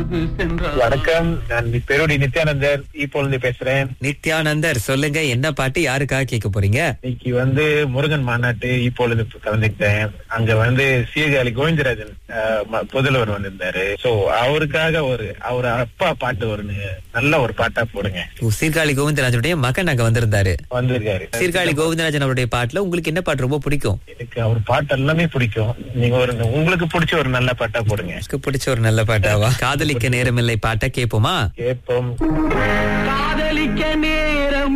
வணக்கம் நான் பெருடி நித்யானந்தர் இப்பொழுது பேசுறேன் நித்யானந்தர் சொல்லுங்க என்ன பாட்டு யாருக்காக கேட்க போறீங்க இன்னைக்கு வந்து முருகன் மாநாட்டு இப்பொழுது கலந்துக்கிட்டேன் அங்க வந்து சீர்காழி கோவிந்தராஜன் அஹ், ம- புதல்வர் வந்திருந்தாரு சோ அவருக்காக ஒரு அவர் அப்பா பாட்டு ஒரு நல்ல ஒரு பாட்டா போடுங்க ஓ, சீர்காழி கோவிந்தராஜனுடைய மகன் அங்க வந்திருந்தாரு வந்திருக்காரு சீர்காழி கோவிந்தராஜன் அவருடைய பாட்டுல உங்களுக்கு என்ன பாட்டு ரொம்ப பிடிக்கும் எனக்கு அவர் பாட்டு எல்லாமே பிடிக்கும் நீங்க ஒரு உங்களுக்கு பிடிச்ச ஒரு நல்ல பாட்டா போடுங்க எனக்கு பிடிச்ச ஒரு நல்ல பாட்டாவா காதலிக்க நேரமில்லை பாட்டை கேட்போமா கேட்போம் காதலிக்க நேரம்